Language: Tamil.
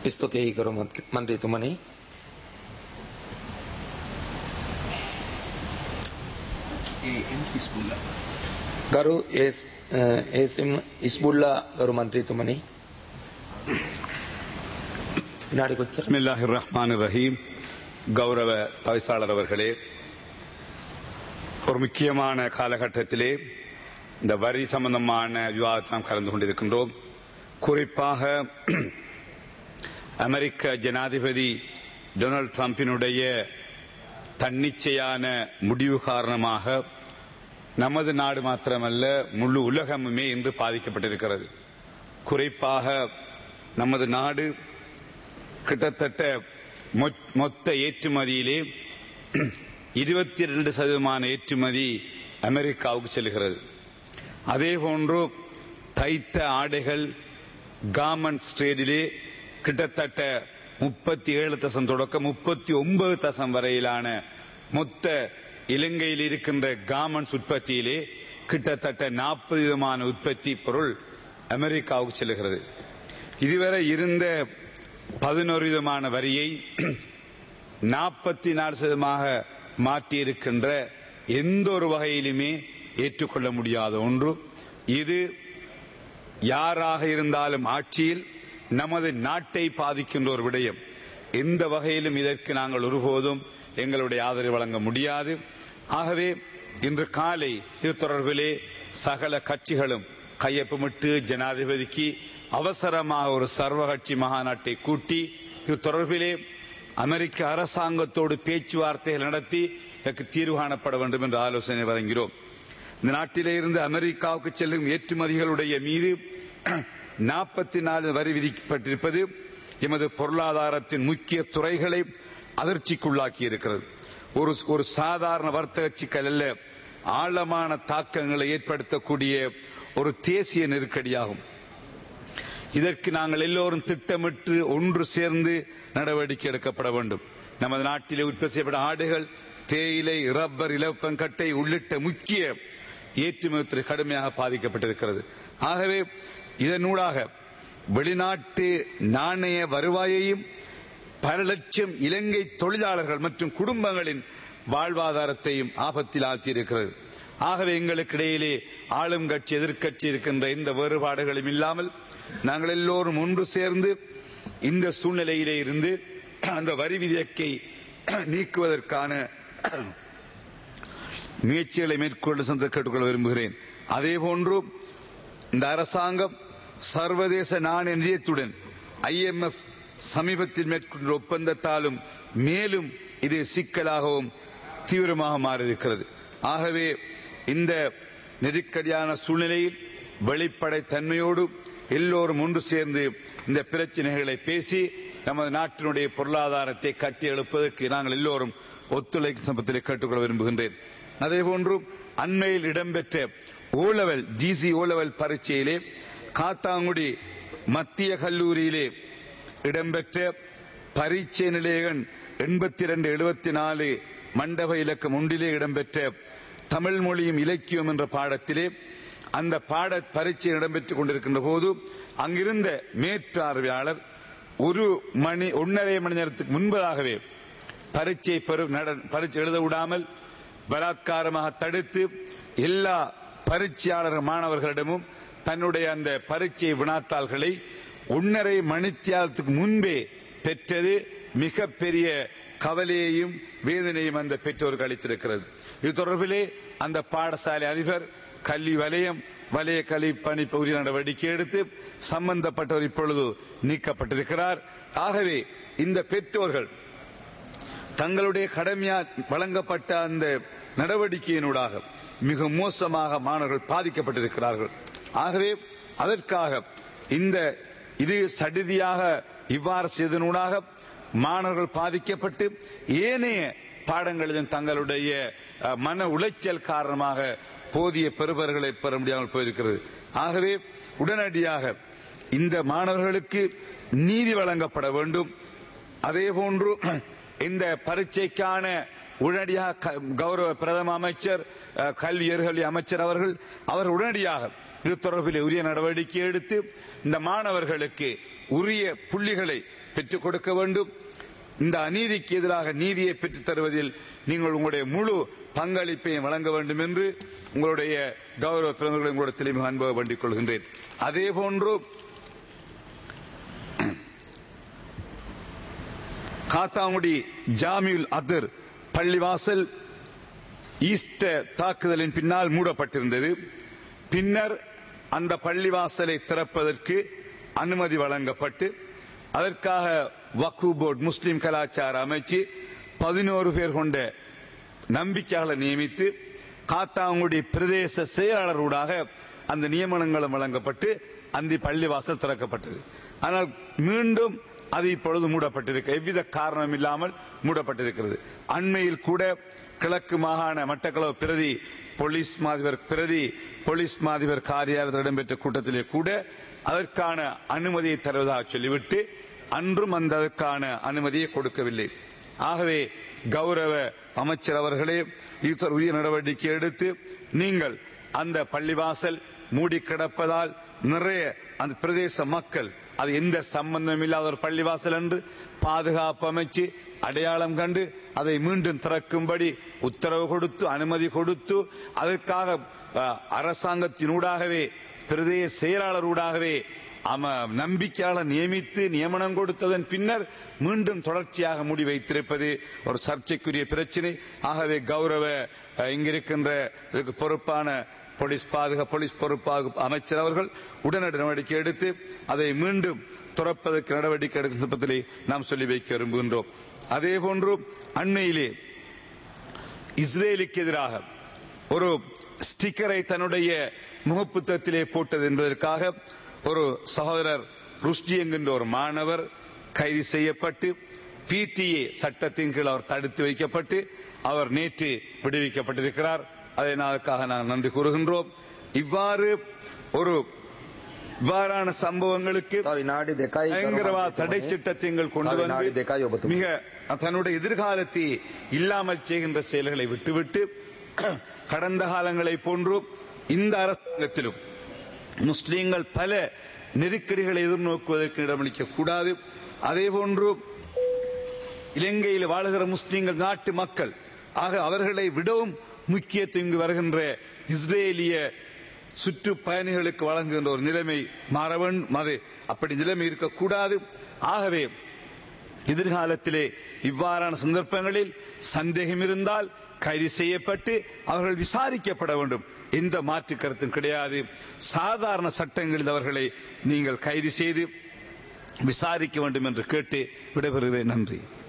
ස්තුතියි ගරු මන්ත්‍රීතුමනි AM Hizbullah. ගරු ඒස් ඒසිම් ඉස්බුල්ලා ගරු මන්ත්‍රීතුමනි විනාඩි කොච්චර பிஸ்மில்லாஹி ரஹ்மான் ரஹீம் கௌரவ தவிசாளர் அவர்களே ஒரு முக்கியமான காலகட்டத்திலே இந்த வரி சம்பந்தமான விவாதத்தில் நாம் கலந்து கொண்டிருக்கின்றோம் குறிப்பாக அமெரிக்க ஜனாதிபதி டொனால்ட் ட்ரம்பினுடைய தன்னிச்சையான முடிவு காரணமாக நமது நாடு மாத்திரமல்ல முழு உலகமுமே இன்று பாதிக்கப்பட்டிருக்கிறது குறிப்பாக நமது நாடு கிட்டத்தட்ட மொ- மொத்த ஏற்றுமதியிலே இருபத்தி இரண்டு சதவீதமான ஏற்றுமதி அமெரிக்காவுக்கு செல்கிறது அதே போன்று தைத்த ஆடைகள் கார்மெண்ட்ஸ் ட்ரேடிலே கிட்டத்தட்ட முப்பத்தி ஏழு தசம் தொடக்கம் முப்பத்தி ஒன்பது தசம் வரையிலான மொத்த இலங்கையில் இருக்கின்ற கார்மெண்ட்ஸ் உற்பத்தியிலே கிட்டத்தட்ட நாற்பது விதமான உற்பத்தி பொருள் அமெரிக்காவுக்கு செல்கிறது இதுவரை இருந்த பதினோரு விதமான வரியை நாற்பத்தி நாலு சதமாக மாற்றியிருக்கின்ற எந்த ஒரு வகையிலுமே ஏற்றுக்கொள்ள முடியாத ஒன்று இது யாராக இருந்தாலும் ஆட்சியில் நமது நாட்டை பாதிக்கின்ற ஒரு விடயம் எந்த வகையிலும் இதற்கு நாங்கள் ஒருபோதும் எங்களுடைய ஆதரவு வழங்க முடியாது ஆகவே இன்று காலை இது தொடர்பிலே சகல கட்சிகளும் கையொப்பமிட்டு ஜனாதிபதிக்கு அவசரமாக ஒரு சர்வகட்சி மகாநாட்டை கூட்டி இது தொடர்பிலே அமெரிக்க அரசாங்கத்தோடு பேச்சுவார்த்தைகள் நடத்தி இதற்கு தீர்வு காணப்பட வேண்டும் என்று ஆலோசனை வழங்கிறோம் இந்த நாட்டிலே இருந்து அமெரிக்காவுக்கு செல்லும் ஏற்றுமதிகளுடைய மீது நாற்பத்தி நாலு வரி விதிக்கப்பட்டிருப்பது எமது பொருளாதாரத்தின் முக்கிய துறைகளை அதிர்ச்சிக்குள்ளாக்கி இருக்கிறது ஒரு ஒரு சாதாரண வர்த்தக சிக்கல் அல்ல ஆழமான தாக்கங்களை ஏற்படுத்தக்கூடிய ஒரு தேசிய நெருக்கடியாகும் இதற்கு நாங்கள் எல்லோரும் திட்டமிட்டு ஒன்று சேர்ந்து நடவடிக்கை எடுக்கப்பட வேண்டும் நமது நாட்டிலே உற்பத்தி செய்யப்பட்ட ஆடுகள் தேயிலை ரப்பர் இலப்பங்கட்டை உள்ளிட்ட முக்கிய ஏற்றுமதி கடுமையாக பாதிக்கப்பட்டிருக்கிறது ஆகவே இதனூடாக வெளிநாட்டு நாணய வருவாயையும் பல லட்சம் இலங்கை தொழிலாளர்கள் மற்றும் குடும்பங்களின் வாழ்வாதாரத்தையும் ஆபத்தில் ஆழ்த்தியிருக்கிறது ஆகவே எங்களுக்கு இடையிலே ஆளும் கட்சி எதிர்க்கட்சி இருக்கின்ற இந்த வேறுபாடுகளும் இல்லாமல் நாங்கள் எல்லோரும் ஒன்று சேர்ந்து இந்த சூழ்நிலையிலே இருந்து அந்த வரி விதியக்கை நீக்குவதற்கான முயற்சிகளை மேற்கொண்டு சென்று கேட்டுக்கொள்ள விரும்புகிறேன் அதே போன்று இந்த அரசாங்கம் சர்வதேச நாணய நிதியத்துடன் ஐஎம்எஃப் சமீபத்தில் மேற்கொண்ட ஒப்பந்தத்தாலும் மேலும் இது சிக்கலாகவும் தீவிரமாக மாறியிருக்கிறது ஆகவே இந்த நெருக்கடியான சூழ்நிலையில் வெளிப்படை தன்மையோடு எல்லோரும் ஒன்று சேர்ந்து இந்த பிரச்சனைகளை பேசி நமது நாட்டினுடைய பொருளாதாரத்தை கட்டி எழுப்பதற்கு நாங்கள் எல்லோரும் ஒத்துழைக்கும் சம்பத்தில் கேட்டுக்கொள்ள விரும்புகின்றேன் அதேபோன்று அண்மையில் இடம்பெற்ற ஓலவல் ஜிசி ஓலவல் பரீட்சையிலே காத்தாங்குடி மத்திய கல்லூரியிலே இடம்பெற்ற பரீட்சை நிலையன் எண்பத்தி இரண்டு எழுபத்தி நாலு மண்டப இலக்கம் ஒன்றிலே இடம்பெற்ற தமிழ் மொழியும் இலக்கியம் என்ற பாடத்திலே அந்த பாட பரீட்சை இடம்பெற்றுக் கொண்டிருக்கின்ற போது அங்கிருந்த மேற்பார்வையாளர் ஒரு மணி ஒன்றரை மணி நேரத்துக்கு முன்பதாகவே பரீட்சை பெரு நட- பரீட்சை எழுத விடாமல் பலாத்காரமாக தடுத்து எல்லா பரீட்சையாளர் மாணவர்களிடமும் தன்னுடைய அந்த பரீட்சை வினாத்தாள்களை ஒன்றரை மணித்தியாலத்துக்கு முன்பே பெற்றது மிகப்பெரிய கவலையையும் வேதனையும் அந்த பெற்றோருக்கு அளித்திருக்கிறது இது தொடர்பிலே அந்த பாடசாலை அதிபர் கல்வி வலயம் வலய கல்வி பணி உரிய நடவடிக்கை எடுத்து சம்பந்தப்பட்டவர் இப்பொழுது நீக்கப்பட்டிருக்கிறார் ஆகவே இந்த பெற்றோர்கள் தங்களுடைய கடமையா வழங்கப்பட்ட அந்த நடவடிக்கையினூடாக மிக மோசமாக மாணவர்கள் பாதிக்கப்பட்டிருக்கிறார்கள் ஆகவே அதற்காக இந்த இது சடிதியாக இவ்வாறு செய்தனூடாக மாணவர்கள் பாதிக்கப்பட்டு ஏனைய பாடங்களிலும் தங்களுடைய அஹ், மன உளைச்சல் காரணமாக போதிய பெறுபர்களை பெற முடியாமல் போயிருக்கிறது ஆகவே உடனடியாக இந்த மாணவர்களுக்கு நீதி வழங்கப்பட வேண்டும் அதே போன்று இந்த பரீட்சைக்கான உடனடியாக க- கௌரவ பிரதம அமைச்சர் அஹ், கல்வி உயர்கல்வி அமைச்சர் அவர்கள் அவர் உடனடியாக இது தொடர்பில் உரிய நடவடிக்கை எடுத்து இந்த மாணவர்களுக்கு உரிய புள்ளிகளை பெற்றுக் கொடுக்க வேண்டும் இந்த அநீதிக்கு எதிராக நீதியை பெற்றுத் தருவதில் நீங்கள் உங்களுடைய முழு பங்களிப்பையும் வழங்க வேண்டும் என்று உங்களுடைய கௌரவ பிரமுகர்களை உங்களுடைய தலைமை அனுபவ வேண்டிக் கொள்கின்றேன் அதே போன்று காத்தாங்குடி ஜாமியுல் அதர் பள்ளிவாசல் ஈஸ்டர் தாக்குதலின் பின்னால் மூடப்பட்டிருந்தது பின்னர் அந்த பள்ளிவாசலை திறப்பதற்கு அனுமதி வழங்கப்பட்டு அதற்காக வக்கு போர்டு முஸ்லிம் கலாச்சார அமைச்சு பதினோரு பேர் கொண்ட நம்பிக்கையாளர் நியமித்து காத்தாங்குடி பிரதேச செயலாளரூடாக அந்த நியமனங்களும் வழங்கப்பட்டு அந்த பள்ளிவாசல் திறக்கப்பட்டது ஆனால் மீண்டும் அது இப்பொழுது மூடப்பட்டிருக்கு எவ்வித காரணம் இல்லாமல் மூடப்பட்டிருக்கிறது அண்மையில் கூட கிழக்கு மாகாண மட்டக்களவு பிரதி போலீஸ் மாதிபர் பிரதி போலீஸ் மாதிபர் காரியாலயத்தில் இடம்பெற்ற கூட்டத்திலே கூட அதற்கான அனுமதியை தருவதாக சொல்லிவிட்டு அன்றும் அந்த அதற்கான அனுமதியை கொடுக்கவில்லை ஆகவே கௌரவ அமைச்சர் அவர்களே இது உரிய நடவடிக்கை எடுத்து நீங்கள் அந்த பள்ளிவாசல் மூடி கிடப்பதால் நிறைய அந்த பிரதேச மக்கள் அது எந்த சம்பந்தம் இல்லாத ஒரு பள்ளிவாசல் என்று பாதுகாப்பு அமைச்சு அடையாளம் கண்டு அதை மீண்டும் திறக்கும்படி உத்தரவு கொடுத்து அனுமதி கொடுத்து அதற்காக அஹ், அரசாங்கத்தினூடாகவே பிரதேச செயலாளரூடாகவே அம நம்பிக்கையாளர் நியமித்து நியமனம் கொடுத்ததன் பின்னர் மீண்டும் தொடர்ச்சியாக முடி வைத்திருப்பது ஒரு சர்ச்சைக்குரிய பிரச்சனை ஆகவே கௌரவ அஹ், இங்கிருக்கின்ற இதுக்கு பொறுப்பான போலீஸ் பாதுகா போலீஸ் பொறுப்பாக அமைச்சர் அவர்கள் உடனடி நடவடிக்கை எடுத்து அதை மீண்டும் துறப்பதற்கு நடவடிக்கை எடுக்கும் சந்தர்ப்பத்திலே நாம் சொல்லி வைக்க விரும்புகின்றோம் அதே போன்று அண்மையிலே இஸ்ரேலுக்கு எதிராக ஒரு ஸ்டிக்கரை தன்னுடைய முகப்புத்தகத்திலே போட்டது என்பதற்காக ஒரு சகோதரர் ருஷ்டி என்கின்ற ஒரு மாணவர் கைது செய்யப்பட்டு பிடிஏ சட்டத்தின் கீழ் அவர் தடுத்து வைக்கப்பட்டு அவர் நேற்று விடுவிக்கப்பட்டிருக்கிறார் அதை நான் அதற்காக நான் நன்றி கூறுகின்றோம் இவ்வாறு ஒரு இவ்வாறான சம்பவங்களுக்கு තව විනාඩි දෙකයි ගරු பயங்கரவாத මන්ත්‍රීතුමනි. தடை சட்டத்தில் கொண்டு තව විනාඩි வந்து දෙකයි ඔබතුමා. மிக தன்னுடைய எதிர்காலத்தை இல்லாமல் செய்கின்ற செயல்களை விட்டுவிட்டு கடந்த காலங்களை போன்று இந்த அரசாங்கத்திலும் முஸ்லீம்கள் பல நெருக்கடிகளை எதிர்நோக்குவதற்கு இடமளிக்க கூடாது அதே போன்று இலங்கையில் வாழுகிற முஸ்லீம்கள் நாட்டு மக்கள் ஆக அவர்களை விடவும் முக்கியத்துவம் இங்கு வருகின்ற இஸ்ரேலிய சுற்றுப்பயணிகளுக்கு வழங்குகின்ற ஒரு நிலைமை மாற வேண்டும் அது அப்படி நிலைமை இருக்கக்கூடாது ஆகவே எதிர்காலத்திலே இவ்வாறான சந்தர்ப்பங்களில் சந்தேகம் இருந்தால் கைது செய்யப்பட்டு அவர்கள் விசாரிக்கப்பட வேண்டும் எந்த மாற்று கருத்தும் கிடையாது சாதாரண சட்டங்களில் அவர்களை நீங்கள் கைது செய்து விசாரிக்க வேண்டும் என்று கேட்டு விடைபெறுகிறேன் நன்றி